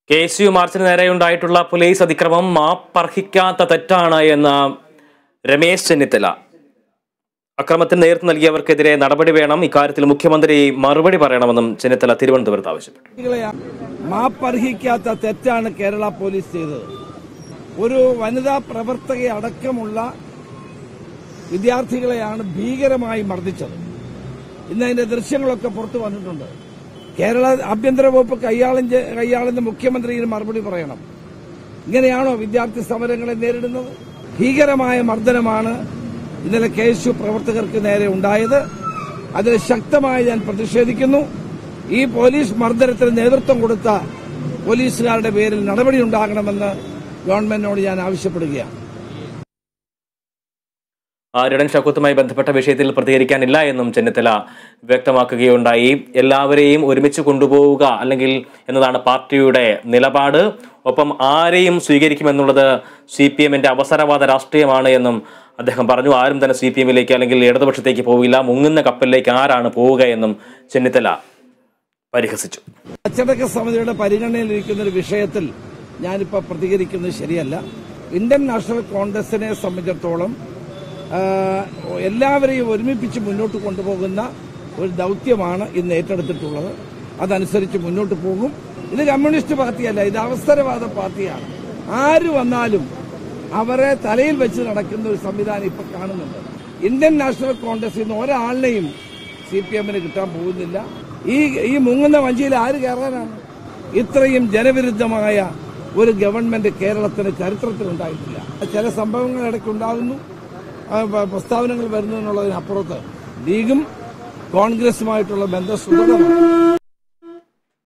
K S U മാർച്ചിന് നേരെയുണ്ടായിട്ടുള്ള police അതിക്രമം മാപ്പർഹിക്കാത്ത തെറ്റാണ് എന്ന് രമേശ് ചെന്നിത്തല അക്രമത്തിന് നേതൃത്വം നൽകിയവർക്കെതിരെ നടപടി വേണം ഇക്കാര്യത്തിൽ മുഖ്യമന്ത്രി മറുപടി പറയണമെന്നും ചെന്നിത്തല തിരുവനന്തപുരത്ത് ആവശ്യപ്പെട്ടു കുട്ടികളെ മാപ്പർഹിക്കാത്ത തെറ്റാണ് കേരള പോലീസ് ചെയ്തത് ഒരു വനിതാ പ്രവർത്തകയെ അടക്കമുള്ള വിദ്യാർത്ഥികളെയാണ് ഭീകരമായി മർദ്ദിച്ചത് ഇന്ന് അതിന്റെ ദൃശ്യങ്ങളൊക്കെ പുറത്തു വന്നിട്ടുണ്ട് കേരള ആഭ്യന്തര വകുപ്പ് കൈയാളും കൈയാളുന്ന മുഖ്യമന്ത്രിയിൽ മറുപടി പറയണം ഇങ്ങനെയാണോ വിദ്യാർത്ഥി സമരങ്ങളെ നേരിടുന്നത് ഭീകരമായ മർദ്ദനമാണ് ഇന്നലെ കെ എസ് യു പ്രവർത്തകർക്ക് നേരെ ഉണ്ടായത് അതിൽ ശക്തമായി ഞാൻ പ്രതിഷേധിക്കുന്നു ഈ പോലീസ് മർദ്ദനത്തിന് നേതൃത്വം കൊടുത്ത പോലീസുകാരുടെ പേരിൽ നടപടി ഉണ്ടാകണമെന്ന് ഗവൺമെന്റിനോട് ഞാൻ ആവശ്യപ്പെടുകയാണ് ആര്യടൻ ഷക്കൂത്തുമായി ബന്ധപ്പെട്ട വിഷയത്തിൽ പ്രതികരിക്കാനില്ല എന്നും ചെന്നിത്തല വ്യക്തമാക്കുകയുണ്ടായി എല്ലാവരെയും ഒരുമിച്ച് കൊണ്ടുപോവുക അല്ലെങ്കിൽ എന്നതാണ് പാർട്ടിയുടെ നിലപാട് ഒപ്പം ആരെയും സ്വീകരിക്കുമെന്നുള്ളത് സി പി എമ്മിന്റെ അവസരവാദ രാഷ്ട്രീയമാണ് എന്നും അദ്ദേഹം പറഞ്ഞു ആരും തന്നെ സി പി എമ്മിലേക്ക് അല്ലെങ്കിൽ ഇടതുപക്ഷത്തേക്ക് പോവില്ല മുങ്ങുന്ന കപ്പലിലേക്ക് ആരാണ് പോവുക എന്നും ചെന്നിത്തല പരിഹസിച്ചു അച്ചടക്ക സമിതിയുടെ പരിഗണനയിലിരിക്കുന്ന ഒരു വിഷയത്തിൽ ഞാനിപ്പോൾ പ്രതികരിക്കുന്നത് ശരിയല്ല ഇന്ത്യൻ നാഷണൽ കോൺഗ്രസിനെ സംബന്ധിച്ചിടത്തോളം ആ, എല്ലാവരെയും ഒരുമിപ്പിച്ച് മുന്നോട്ട് കൊണ്ടുപോകുന്ന ഒരു ദൗത്യമാണ് ഇന്ന് ഏറ്റെടുത്തിട്ടുള്ളത് അതനുസരിച്ച് മുന്നോട്ട് പോകും ഇത് കമ്മ്യൂണിസ്റ്റ് പാർട്ടിയല്ല ഇത് അവസരവാദ പാർട്ടിയാണ് ആര് വന്നാലും അവരെ തലയിൽ വെച്ച് നടക്കുന്ന ഒരു സംവിധാനം ഇപ്പൊ കാണുന്നുണ്ട് ഇന്ത്യൻ നാഷണൽ കോൺഗ്രസിൽ നിന്ന് ഒരാളിനെയും സി പി എമ്മിന് കിട്ടാൻ പോകുന്നില്ല ഈ ഈ മുങ്ങുന്ന വഞ്ചിയിൽ ആര് കയറാനാണ് ഇത്രയും ജനവിരുദ്ധമായ ഒരു ഗവൺമെന്റ് കേരളത്തിന് ചരിത്രത്തിൽ ഉണ്ടായിട്ടില്ല ചില സംഭവങ്ങൾ ഇടയ്ക്ക് ഉണ്ടാകുന്നു ആ, പ- പ്രസ്താവനകൾ വരുന്നു എന്നുള്ളതിനപ്പുറത്ത് ലീഗും കോൺഗ്രസുമായിട്ടുള്ള ബന്ധം സുദൃഢമാണ്